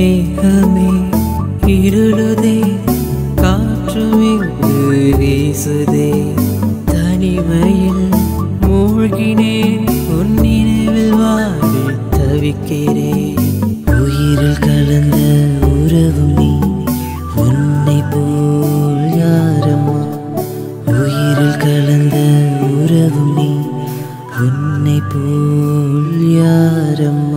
மேகமே இருளுதே காற்றும் இங்கு வீசுதே தனிமையில் மூழ்கினேன் உன் நினைவில் வாடி தவிக்கிறேன் உயிரில் கலந்த உறவும் நீ உன்னை போல் யாரம்மா உயிரில் கலந்த உறவும் நீ உன்னை போல் யாரம்மா